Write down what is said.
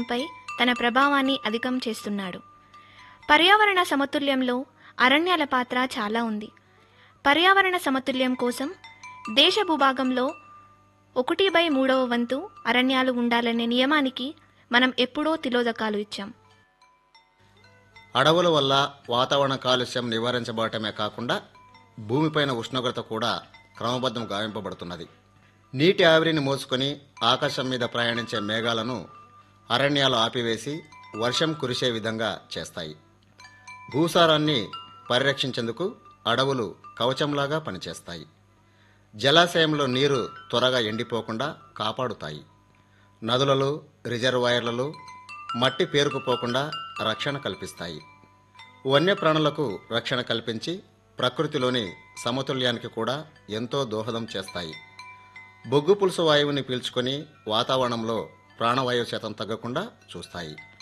పై తన ప్రభావాన్ని అధికం చేస్తున్నాడు పర్యావరణ సమతుల్యంలో అరణ్యాల పాత్ర చాలా ఉంది పర్యావరణ సమతుల్యం కోసం దేశ భూభాగంలో ఒకటి బై మూడవ వంతు అరణ్యాలు ఉండాలనే నియమానికి మనం ఎప్పుడో తిలోదకాలు ఇచ్చాం అడవుల వల్ల వాతావరణ కాలుష్యం నివారించబడటమే కాకుండా భూమిపైన ఉష్ణోగ్రత కూడా క్రమబద్ధం గావింపబడుతున్నది నీటి ఆవిరిని మోసుకొని ఆకాశం మీద ప్రయాణించే మేఘాలను అరణ్యాలు ఆపివేసి వర్షం కురిసే విధంగా చేస్తాయి భూసారాన్ని పరిరక్షించేందుకు అడవులు కవచంలాగా పనిచేస్తాయి జలాశయంలో నీరు త్వరగా ఎండిపోకుండా కాపాడుతాయి నదులలో రిజర్వాయర్లలో మట్టి పేరుకుపోకుండా రక్షణ కల్పిస్తాయి వన్యప్రాణులకు రక్షణ కల్పించి ప్రకృతిలోని సమతుల్యానికి కూడా ఎంతో దోహదం చేస్తాయి బొగ్గు పులుసు వాయువుని పీల్చుకొని వాతావరణంలో ప్రాణవాయువు శాతం తగ్గకుండా చూస్తాయి